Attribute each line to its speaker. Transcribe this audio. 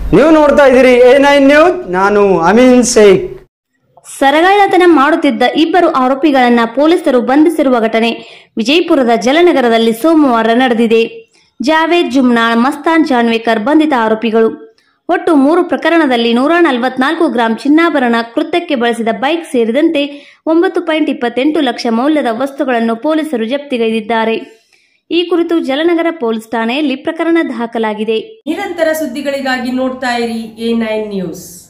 Speaker 1: ನೀವು ನೋಡ್ತಾ ಇದ್ದೀರಿ ಎ ನೈನ್ ನ್ಯೂಸ್ ನಾನು ಅಮೀನ್ ಶೇಖ್
Speaker 2: ಸರಗಳ್ಳತನ ಮಾಡುತ್ತಿದ್ದ ಇಬ್ಬರು ಆರೋಪಿಗಳನ್ನ ಪೊಲೀಸರು ಬಂಧಿಸಿರುವ ಘಟನೆ ವಿಜಯಪುರದ ಜಲನಗರದಲ್ಲಿ ಸೋಮವಾರ ನಡೆದಿದೆ ಜಾವೇದ್ ಜುಮ್ನಾಳ್ ಮಸ್ತಾನ್ ಜಾನ್ವೇಕರ್ ಬಂಧಿತ ಆರೋಪಿಗಳು ಒಟ್ಟು ಮೂರು ಪ್ರಕರಣದಲ್ಲಿ ನೂರ ನಲವತ್ನಾಲ್ಕು ಗ್ರಾಂ ಚಿನ್ನಾಭರಣ ಕೃತ್ಯಕ್ಕೆ ಬಳಸಿದ ಬೈಕ್ ಸೇರಿದಂತೆ ಒಂಬತ್ತು ಪಾಯಿಂಟ್ ಇಪ್ಪತ್ತೆಂಟು ಲಕ್ಷ ಮೌಲ್ಯದ ವಸ್ತುಗಳನ್ನು ಪೊಲೀಸರು ಜಪ್ತಿಗೈದಿದ್ದಾರೆ ಈ ಕುರಿತು ಜಲನಗರ ಪೊಲೀಸ್ ಠಾಣೆಯಲ್ಲಿ ಪ್ರಕರಣ ದಾಖಲಾಗಿದೆ
Speaker 3: ನಿರಂತರ ಸುದ್ದಿಗಳಿಗಾಗಿ ನೋಡ್ತಾ ಇರಿ ಎ ನೈನ್ ನ್ಯೂಸ್